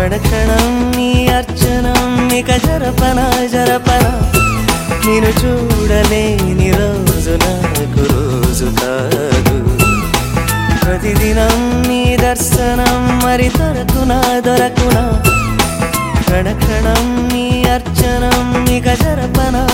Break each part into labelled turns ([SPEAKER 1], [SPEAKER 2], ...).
[SPEAKER 1] క్షణక్షణం నీ అర్చనం ఇక జరపన జరపన నేను చూడలేని రోజు నాకు రోజు కాదు ప్రతిదినం నీ దర్శనం మరి దొరకునా దొరకునా క్షణక్షణం నీ అర్చనం ఇక జరపనా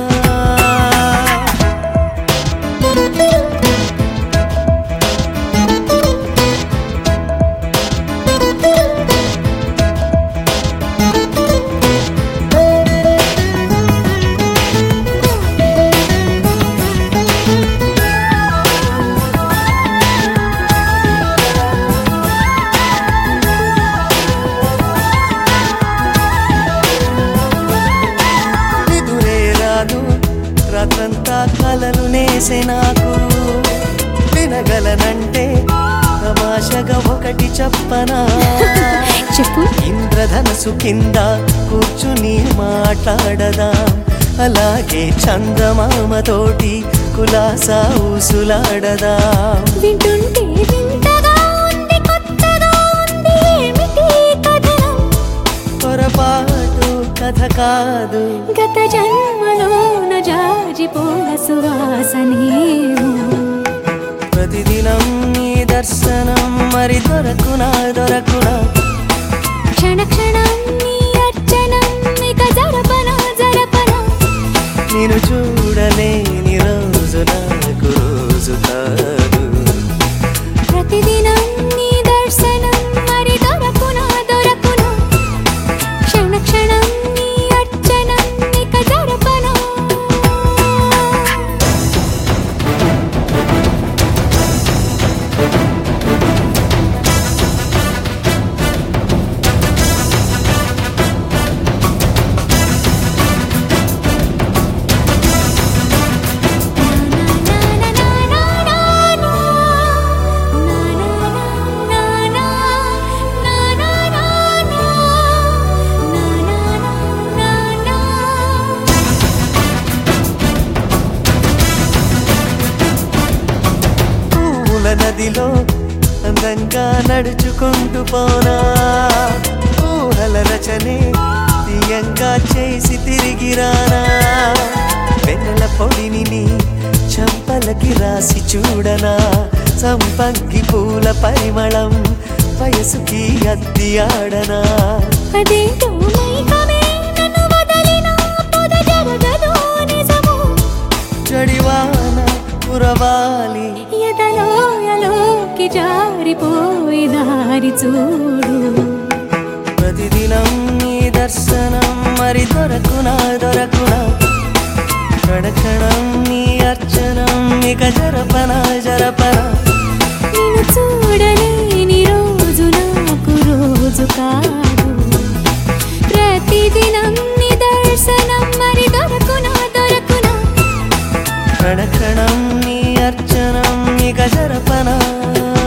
[SPEAKER 1] నిదురే రాదు రాత్రంతా కలలు నేసే నాకు వినగలనంటే తమాషగా ఒకటి చెప్పనా
[SPEAKER 2] చెప్పు
[SPEAKER 1] ఇంద్రధనసు కింద కూర్చుని మాట్లాడదాం అలాగే చందమామతోటి కులాసా ఊసులాడదాం
[SPEAKER 2] వింటుంటే వింతగా ఉంది కొత్తగా ఉంది ఏమిటి కథనం
[SPEAKER 1] పొరపాటు కథ కాదు
[SPEAKER 2] గత జన్మలోన జాజిపోల సువాసనేమో
[SPEAKER 1] ప్రతిదినం నీ దర్శనం మరి దొరకునా దొరకునా
[SPEAKER 2] క్షణ క్షణం నీ అర్చనం ఇక జరపన జరపన
[SPEAKER 1] నేను చూడలేని రోజు నాకు రోజు కాదు
[SPEAKER 2] ప్రతిదినం నీ దర్శనం మరి దొరకున దొరకున క్షణ క్షణం నీ అర్చనం ఇక జరపన
[SPEAKER 1] పూల నదిలో అందంగా నడుచుకుంటూ పోనా ఊహల రచనే తీయంగా చేసి తిరిగి రానా వెన్నెల పొడిని నీ చంపలకి రాసి చూడనా సంపంగి పూల పరిమళం వయసుకి అద్ది ఆడనా
[SPEAKER 2] అదేంటో మైకమే నన్ను వదలిన పొద జరగదో నిజము
[SPEAKER 1] జడివాన కురవాలి
[SPEAKER 2] ఎదలోయలోకి జారిపోయి దారి చూడు
[SPEAKER 1] ప్రతిదినం నీ దర్శనం మరి దొరకునా దొరకునా క్షణక్షణం నీ అర్చనం ఇక జరపన జరపన
[SPEAKER 2] నిన్ను చూడలేని రోజు నాకు రోజు కాదు ప్రతిదినం నీ దర్శనం మరి దొరకునా దొరకునా
[SPEAKER 1] క్షణక్షణం నీ అర్చనం ఇక జరపనా